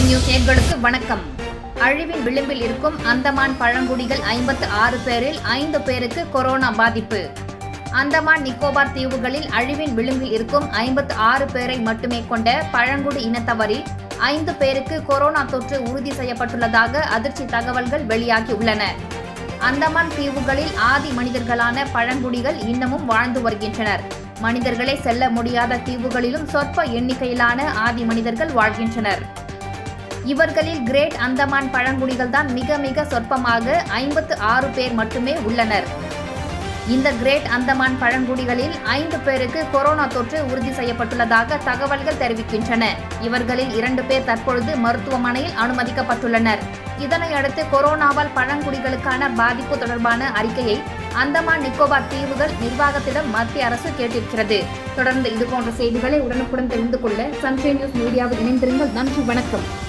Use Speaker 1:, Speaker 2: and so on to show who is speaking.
Speaker 1: news நேயர்களுக்கு வணக்கம் அழிவின் விளிம்பில் இருக்கும் அந்தமான் பழங்குடிகள் ஐம்பத்து ஆறு பேரில் ஐந்து பேருக்கு கொரோனா பாதிப்பு அந்தமான் நிக்கோபார் தீவுகளில் அழிவின் விளிம்பில் இருக்கும் ஐம்பத்து ஆறு பேரை மட்டுமே கொண்ட பழங்குடி இனத்தவரில் ஐந்து பேருக்கு கொரோனா தொற்று உறுதி செய்யப்பட்டுள்ளதாக அதிர்ச்சி தகவல்கள் வெளியாகியுள்ளன அந்தமான் தீவுகளில் ஆதி மனிதர்களான பழங்குடிகள் இன்னமும் வாழ்ந்து வருகின்றனர் மனிதர்களே செல்ல முடியாத தீவுகளிலும் சொற்ப எண்ணிக்கையிலான ஆதி மனிதர்கள் வாழ்கின்றனர் இவர்களில் கிரேட் அந்தமான் பழங்குடிகள் தான் மிக மிக சொற்பமாக ஐம்பத்து ஆறு பேர் மட்டுமே உள்ளனர் இந்த கிரேட் அந்தமான் பழங்குடிகளில் ஐந்து பேருக்கு கொரோனா தொற்று உறுதி செய்யப்பட்டுள்ளதாக தகவல்கள் தெரிவிக்கின்றன இவர்களில் இரண்டு பேர் தற்பொழுது மருத்துவமனையில் அனுமதிக்கப்பட்டுள்ளனர் இதனையடுத்து கொரோனாவால் பழங்குடிகளுக்கான பாதிப்பு தொடர்பான அறிக்கையை அந்தமான் நிக்கோபார் தீவுகள் நிர்வாகத்திடம் மத்திய அரசு கேட்டிருக்கிறது தொடர்ந்து இதுபோன்ற செய்திகளை உடனுக்குடன் தெரிந்து கொள்ள சன்ஷை நியூஸ் மீடியாவில் இணைந்திருங்கள் நன்றி வணக்கம்